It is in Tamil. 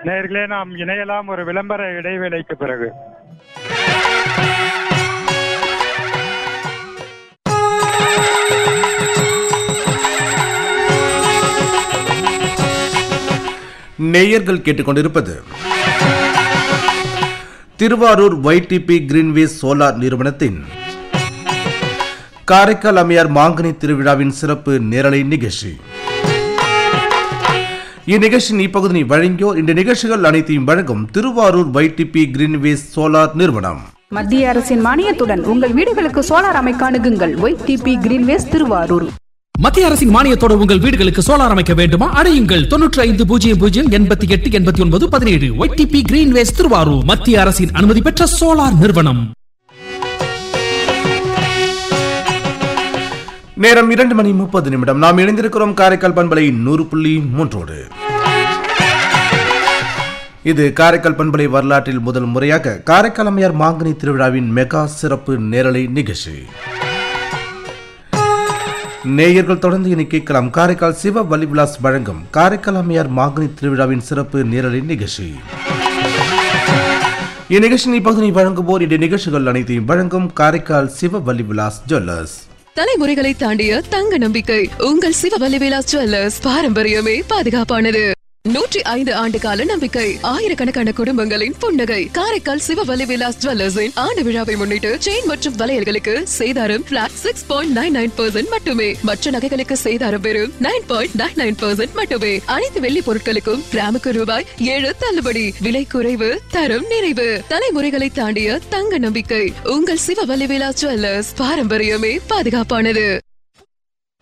நேர்களே நாம் இணையலாம் ஒரு விளம்பர இடைவேளைக்கு பிறகு நேயர்கள் கேட்டுக்கொண்டிருப்பது திருவாரூர் ஒய்டிபி கிரீன்வேஸ் சோலார் நிறுவனத்தின் காரைக்கால் அம்மையார் மாங்கனி திருவிழாவின் சிறப்பு நேரலை நிகழ்ச்சி இந்நிகழ்ச்சியின் இப்பகுதியை வழங்கியோர் இந்த நிகழ்ச்சிகள் அனைத்தையும் வழங்கும் திருவாரூர் ஒய்டிபி கிரீன்வேஸ் சோலார் நிறுவனம் மத்திய அரசின் மானியத்துடன் உங்கள் வீடுகளுக்கு சோலார் அமைக்க அணுகுங்கள் ஒய் டிபி கிரீன்வேஸ் திருவாரூர் மத்திய அரசின் மானியத்தோடு உங்கள் வீடுகளுக்கு சோலார் அமைக்க வேண்டுமா அடையுங்கள் தொன்னூற்றி ஐந்து பூஜ்ஜியம் பூஜ்ஜியம் எண்பத்தி எட்டு எண்பத்தி ஒன்பது பதினேழு ஒய்டிபி கிரீன்வேஸ் திருவாரூர் மத்திய அரசின் அனுமதி பெற்ற சோலார் நிறுவனம் நேரம் இரண்டு மணி முப்பது நிமிடம் நாம் இணைந்திருக்கிறோம் காரைக்கால் பண்பலை நூறு புள்ளி மூன்றோடு இது காரைக்கால் பண்பலை வரலாற்றில் முதல் முறையாக காரைக்கால் அம்மையார் மாங்கனி திருவிழாவின் மெகா சிறப்பு நேரலை நிகழ்ச்சி நேயர்கள் தொடர்ந்து இனி கேட்கலாம் காரைக்கால் சிவ வலிவிலாஸ் வழங்கும் காரைக்கால் அம்மையார் மாங்கனி திருவிழாவின் சிறப்பு நேரலை நிகழ்ச்சி இந்நிகழ்ச்சியின் இப்பகுதியை வழங்குவோர் இந்த நிகழ்ச்சிகள் அனைத்தையும் வழங்கும் காரைக்கால் சிவ வலிவிலாஸ் ஜுவல்லர்ஸ் தலைமுறைகளை தாண்டிய தங்க நம்பிக்கை உங்கள் சிவவல்லி விலாஸ் ஜுவல்லர்ஸ் பாரம்பரியமே பாதுகாப்பானது நூற்றி ஐந்து ஆண்டு கால நம்பிக்கை ஆயிரக்கணக்கான குடும்பங்களின் புன்னகை காரைக்கால் சிவவல்லி விலாஸ் ஜுவல்லர்ஸின் ஆண்டு விழாவை முன்னிட்டு செயின் மற்றும் வளையல்களுக்கு சேதாரம் flat six point nine nine percent மட்டுமே மற்ற நகைகளுக்கு சேதாரம் வெறும் nine point nine nine percent மட்டுமே அனைத்து வெள்ளி பொருட்களுக்கும் கிராமுக்கு ரூபாய் ஏழு தள்ளுபடி விலை குறைவு தரம் நிறைவு தலைமுறைகளை தாண்டிய தங்க நம்பிக்கை உங்கள் சிவவல்லி விலாஸ் ஜுவல்லர்ஸ் பாரம்பரியமே பாதுகாப்பானது